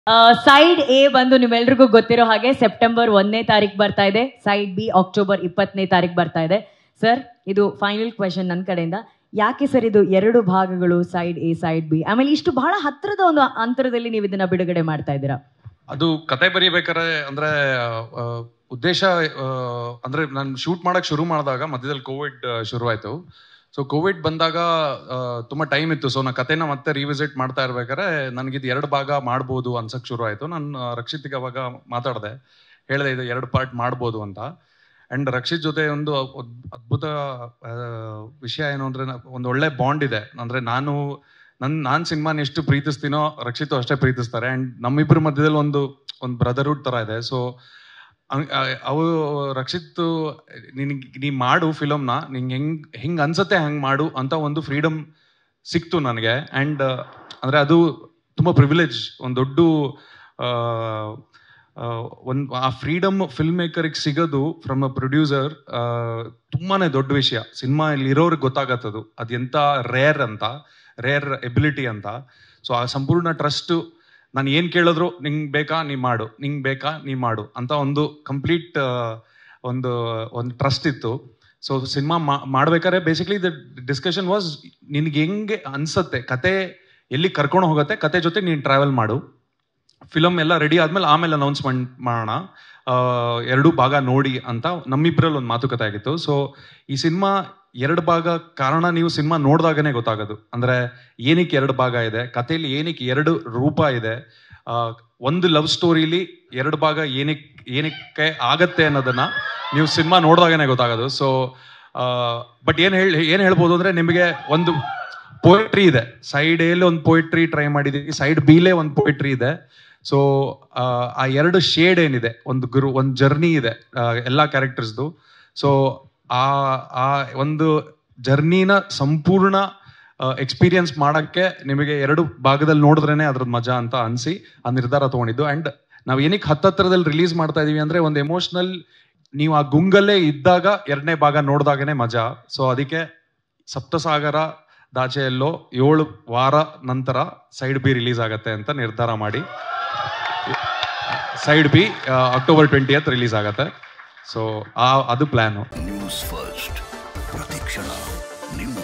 side A ಬಂದು ನಿಮ್ಮೆಲ್ರಿಗೂ ಗೊತ್ತಿರೋ ಹಾಗೆ ಸೆಪ್ಟೆಂಬರ್ ಒಂದನೇ ತಾರೀಕು ಬರ್ತಾ ಇದೆ ಸೈಡ್ ಬಿ ಅಕ್ಟೋಬರ್ ಇಪ್ಪತ್ತನೇ ತಾರೀಕು ಬರ್ತಾ ಇದೆ ಸರ್ ಇದು ಫೈನಲ್ ಕ್ವೆಶನ್ ನನ್ನ ಕಡೆಯಿಂದ ಯಾಕೆ ಸರ್ ಇದು ಎರಡು ಭಾಗಗಳು ಸೈಡ್ ಎ ಸೈಡ್ ಬಿ ಆಮೇಲೆ ಇಷ್ಟು ಬಹಳ ಹತ್ತಿರದ ಒಂದು ಅಂತರದಲ್ಲಿ ನೀವು ಇದನ್ನ ಬಿಡುಗಡೆ ಮಾಡ್ತಾ ಇದ್ದೀರಾ ಅದು ಕತೆ ಬರೀಬೇಕಾದ್ರೆ ಅಂದ್ರೆ ಆ, ಉದ್ದೇಶ ಆ, ಅಂದ್ರೆ ನಾನು ಶೂಟ್ ಮಾಡಕ್ ಶುರು ಮಾಡಿದಾಗ ಮಧ್ಯದಲ್ಲಿ ಕೋವಿಡ್ ಶುರುವಾಯ್ತು ಸೊ ಕೋವಿಡ್ ಬಂದಾಗ ಆ, ತುಂಬಾ ಟೈಮ್ ಇತ್ತು ಸೊ ನಾ ಕತೆನ ಮತ್ತೆ ರಿವಿಸಿಟ್ ಮಾಡ್ತಾ ಇರ್ಬೇಕಾದ್ರೆ ನನಗಿದು ಎರಡು ಭಾಗ ಮಾಡ್ಬೋದು ಅನ್ಸಕ್ ಶುರು ಆಯ್ತು ನಾನು ರಕ್ಷಿತ್ಗೆ ಅವಾಗ ಮಾತಾಡಿದೆ ಹೇಳಿದೆ ಇದು ಎರಡು ಪಾರ್ಟ್ ಮಾಡ್ಬೋದು ಅಂತ ಅಂಡ್ ರಕ್ಷಿತ್ ಜೊತೆ ಒಂದು ಅದ್- ಅದ್ಭುತ ಆ, ವಿಷಯ ಏನು ಅಂದ್ರೆ ನ- ಒಂದು ಒಳ್ಳೆ ಬಾಂಡ್ ಇದೆ ಅಂದ್ರೆ ನಾನು ನನ್ ನಾನ್ ಸಿನಿಮಾನ ಎಷ್ಟು ಪ್ರೀತಿಸ್ತೀನೋ ರಕ್ಷಿತ್ ಅಷ್ಟೇ ಪ್ರೀತಿಸ್ತಾರೆ ಅಂಡ್ ನಮ್ಮಿಬ್ಬರ ಮಧ್ಯದಲ್ಲಿ ಒಂದು ಒಂದು ಬ್ರದರ್ಹುಡ್ ತರ ಇದೆ ಸೊ ಅವು ರಕ್ಷಿತ್ ನಿನಗೆ ನೀ ಮಾಡು ಫಿಲಮ್ನ ನಿಂಗೆ ಹೆಂಗ್ ಹೆಂಗ್ ಅನ್ಸತ್ತೆ ಹಂಗ್ ಮಾಡು ಅಂತ ಒಂದು ಫ್ರೀಡಮ್ ಸಿಕ್ತು ನನಗೆ ಅಂಡ್ ಅಂದ್ರೆ ಅದು ತುಂಬಾ ಪ್ರಿವಿಲೇಜ್ ಒಂದು ದೊಡ್ಡ ಒಂದು ಆ ಫ್ರೀಡಮ್ ಫಿಲ್ಮ್ ಮೇಕರ್ಗೆ ಸಿಗೋದು ಫ್ರಮ್ ಅ ಪ್ರೊಡ್ಯೂಸರ್ ತುಂಬಾನೇ ದೊಡ್ಡ ವಿಷಯ ಸಿನಿಮಾ ಇಲ್ಲಿ ಇರೋರಿಗೆ ಗೊತ್ತಾಗತ್ತದು ಅದು ಎಂತ ರೇರ್ ಅಂತ ರೇರ್ ಎಬಿಲಿಟಿ ಅಂತ ಸೊ ಆ ಸಂಪೂರ್ಣ ಟ್ರಸ್ಟ್ ನಾನು ಏನ್ ಕೇಳಿದ್ರು ನಿಂಗ್ ಬೇಕಾ ನೀ ಮಾಡು ನಿಂಗ್ ಬೇಕಾ ನೀ ಮಾಡು ಅಂತ ಒಂದು ಕಂಪ್ಲೀಟ್ ಒಂದು ಒಂದು ಟ್ರಸ್ಟ್ ಇತ್ತು ಸೊ ಸಿನಿಮಾ ಮಾಡ್ಬೇಕಾದ್ರೆ ಬೇಸಿಕ್ಲಿ ದ ಡಿಸ್ಕಷನ್ ವಾಸ್ ನಿನ್ಗೆ ಹೆಂಗೆ ಅನ್ಸತ್ತೆ ಕತೆ ಎಲ್ಲಿ ಕರ್ಕೊಂಡು ಹೋಗುತ್ತೆ ಕತೆ ಜೊತೆ ನೀನು ಟ್ರಾವೆಲ್ ಮಾಡು ಫಿಲಮ್ ಎಲ್ಲ ರೆಡಿ ಆದ್ಮೇಲೆ ಆಮೇಲೆ ಅನೌನ್ಸ್ಮೆಂಟ್ ಮಾಡೋಣ ಆ, ಎರಡು ಭಾಗ ನೋಡಿ ಅಂತ ನಮ್ಮಿಬ್ಬರಲ್ಲಿ ಒಂದು ಮಾತುಕತೆ ಆಗಿತ್ತು ಸೊ ಈ ಸಿನಿಮಾ ಎರಡು ಭಾಗ ಕಾರಣ ನೀವು ಸಿನಿಮಾ ನೋಡಿದಾಗನೇ ಗೊತ್ತಾಗೋದು ಅಂದ್ರೆ ಏನಕ್ಕೆ ಎರಡು ಭಾಗ ಇದೆ ಕಥೆಯಲ್ಲಿ ಏನಕ್ಕೆ ಎರಡು ರೂಪ ಇದೆ ಆ, ಒಂದು ಲವ್ ಸ್ಟೋರಿಲಿ ಎರಡು ಭಾಗ ಏನಕ್ಕೆ ಏನಕ್ಕೆ ಆಗತ್ತೆ ಅನ್ನೋದನ್ನ ನೀವು ಸಿನಿಮಾ ನೋಡಿದಾಗನೇ ಗೊತ್ತಾಗೋದು ಸೊ ಬಟ್ ಏನ್ ಹೇಳಿ ಏನ್ ಹೇಳ್ಬೋದು ಅಂದ್ರೆ ನಿಮಗೆ ಒಂದು ಪೋಯಟ್ರಿ ಇದೆ ಸೈಡ್ ಎಲ್ಲಿ ಒಂದು ಪೋಯಟ್ರಿ ಟ್ರೈ ಮಾಡಿದೀವಿ ಸೈಡ್ ಬಿಲೇ ಒಂದು ಪೋಯಟ್ರಿ ಇದೆ ಸೊ ಆ ಎರಡು ಶೇಡ್ ಏನಿದೆ ಒಂದು ಗುರು ಒಂದು ಜರ್ನಿ ಇದೆ ಆ, ಎಲ್ಲಾ ಕ್ಯಾರೆಕ್ಟರ್ಸ್ದು ಸೊ ಆ ಆ ಒಂದು ಜರ್ನಿನ ಸಂಪೂರ್ಣ ಎಕ್ಸ್ಪೀರಿಯನ್ಸ್ ಮಾಡಕ್ಕೆ ನಿಮಗೆ ಎರಡು ಭಾಗದಲ್ಲಿ ನೋಡಿದ್ರೇನೆ ಅದ್ರದ್ದು ಮಜಾ ಅಂತ ಅನ್ಸಿ ಆ ನಿರ್ಧಾರ ತಗೊಂಡಿದ್ದು ಅಂಡ್ ನಾವ್ ಏನಕ್ಕೆ ಹತ್ತತ್ರದಲ್ಲಿ ರಿಲೀಸ್ ಮಾಡ್ತಾ ಇದೀವಿ ಅಂದ್ರೆ ಒಂದು ಎಮೋಷನಲ್ ನೀವು ಆ ಗುಂಗಲ್ಲೇ ಇದ್ದಾಗ ಎರಡನೇ ಭಾಗ ನೋಡಿದಾಗನೇ ಮಜಾ ಸೊ ಅದಕ್ಕೆ ಸಪ್ತಸಾಗರ ದಾಚೆಯಲ್ಲೋ ಏಳು ವಾರ ನಂತರ ಸೈಡ್ ಬಿ ರಿಲೀಸ್ ಆಗತ್ತೆ ಅಂತ ನಿರ್ಧಾರ ಮಾಡಿ side B October twentieth release ಆಗತ್ತೆ ಸೊ ಆ ಅದು ಪ್ಲಾನು ನ್ಯೂಸ್ ಫಸ್ಟ್ ಪ್ರತಿಕ್ಷಣ ನಿಮ್ಮ